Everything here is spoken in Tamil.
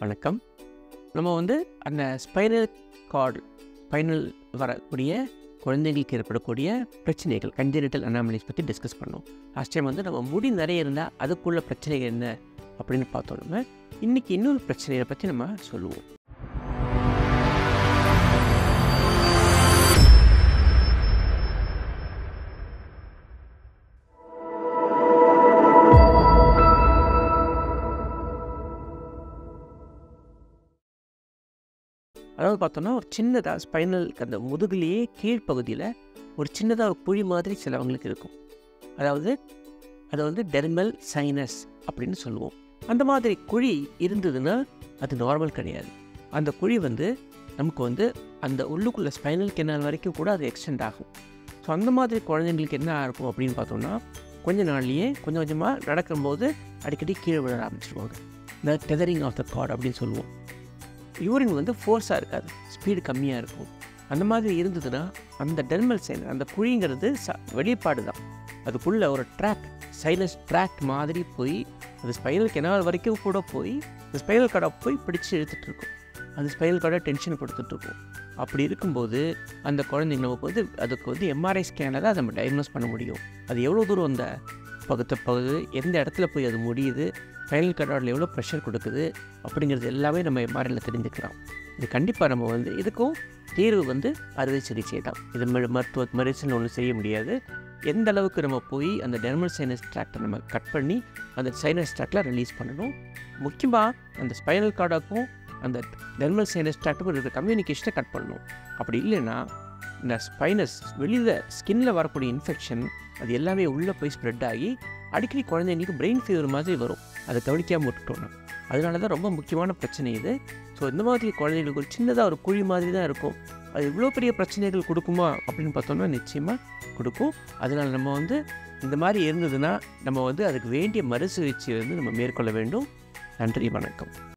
வணக்கம் நம்ம வந்து அந்த ஸ்பைனல் கார்டு ஸ்பைனல் வரக்கூடிய குழந்தைங்களுக்கு ஏற்படக்கூடிய பிரச்சனைகள் கன்ஜெனிட்டல் அனாமலிஸ் பற்றி டிஸ்கஸ் பண்ணோம் லாஸ்ட் டைம் வந்து நம்ம முடி நிறைய இருந்தால் அதுக்குள்ள பிரச்சனைகள் என்ன அப்படின்னு பார்த்தோம் நம்ம இன்றைக்கி இன்னொரு பிரச்சனையை பற்றி நம்ம சொல்லுவோம் அதாவது பார்த்தோன்னா ஒரு சின்னதாக ஸ்பைனல் அந்த முதுகுலேயே கீழ்ப்பகுதியில் ஒரு சின்னதாக ஒரு குழி மாதிரி சிலவங்களுக்கு இருக்கும் அதாவது அதை வந்து டெர்மல் சைனஸ் அப்படின்னு சொல்லுவோம் அந்த மாதிரி குழி இருந்ததுன்னா அது நார்மல் கிடையாது அந்த குழி வந்து நமக்கு வந்து அந்த உள்ளுக்குள்ளே ஸ்பைனல் கெனால் வரைக்கும் கூட அது எக்ஸ்டெண்ட் ஆகும் ஸோ அந்த மாதிரி குழந்தைங்களுக்கு என்ன இருக்கும் அப்படின்னு பார்த்தோம்னா கொஞ்ச நாள்லேயே கொஞ்சம் கொஞ்சமாக நடக்கும்போது அடிக்கடி கீழே விழ ஆரம்பிச்சிருவாங்க இந்த டெதரிங் ஆஃப் த கார்டு அப்படின்னு சொல்லுவோம் யூரின் வந்து ஃபோர்ஸாக இருக்காது ஸ்பீடு கம்மியாக இருக்கும் அந்த மாதிரி இருந்ததுன்னா அந்த டெர்மல் சைன் அந்த குழிங்கிறது ச வெளிப்பாடு தான் அதுக்குள்ளே ஒரு ட்ராக் சைனஸ் ட்ராக் மாதிரி போய் அது ஸ்பைனல் கெனால் வரைக்கும் கூட போய் அந்த ஸ்பைனல் கார்டை போய் பிடிச்சி இழுத்துட்டு இருக்கும் அந்த ஸ்பைனல் கார்டை டென்ஷன் கொடுத்துட்ருக்கும் அப்படி இருக்கும்போது அந்த குழந்தைங்க நமக்கு வந்து அதுக்கு வந்து எம்ஆர்ஐ ஸ்கேனில் தான் நம்ம டயக்னோஸ் பண்ண முடியும் அது எவ்வளோ தூரம் அந்த பகுத்த பகுது எந்த இடத்துல போய் அது முடியுது ஸ்பைனல் கார்டோட எவ்வளோ ப்ரெஷர் கொடுக்குது அப்படிங்கிறது எல்லாமே நம்ம எம்ஆர்ஐயில் தெரிஞ்சுக்கலாம் இது கண்டிப்பாக நம்ம வந்து இதுக்கும் தீர்வு வந்து அறுவை சிகிச்சை தான் இது ம மருத்துவ மெடிசன் ஒன்றும் செய்ய முடியாது எந்த அளவுக்கு நம்ம போய் அந்த டெர்மல் சைனஸ் ட்ராக்டை நம்ம கட் பண்ணி அந்த சைனஸ் ட்ராக்டில் ரிலீஸ் பண்ணணும் முக்கியமாக அந்த ஸ்பைனல் கார்டாக்கும் அந்த டெர்மல் சைனஸ் ட்ராக்டுக்கும் இருக்கிற கம்யூனிகேஷனை கட் பண்ணணும் அப்படி இல்லைன்னா இந்த ஸ்பைனஸ் வெளியில் ஸ்கின்ல வரக்கூடிய இன்ஃபெக்ஷன் அது எல்லாமே உள்ளே போய் ஸ்ப்ரெட் ஆகி அடிக்கடி குழந்தைங்களுக்கு பிரெயின் ஃபீவர் மாதிரி வரும் அதை கவனிக்காமல் விட்டுட்டோம்னா அதனால தான் ரொம்ப முக்கியமான பிரச்சனை இது ஸோ இந்த மாதிரி குழந்தைங்களுக்கு ஒரு சின்னதாக ஒரு குழி மாதிரி தான் இருக்கும் அது இவ்வளோ பெரிய பிரச்சனைகள் கொடுக்குமா அப்படின்னு பார்த்தோம்னா நிச்சயமாக கொடுக்கும் அதனால் நம்ம வந்து இந்த மாதிரி இருந்ததுன்னா நம்ம வந்து அதுக்கு வேண்டிய மறுசுழற்சியை வந்து நம்ம மேற்கொள்ள வேண்டும் நன்றி வணக்கம்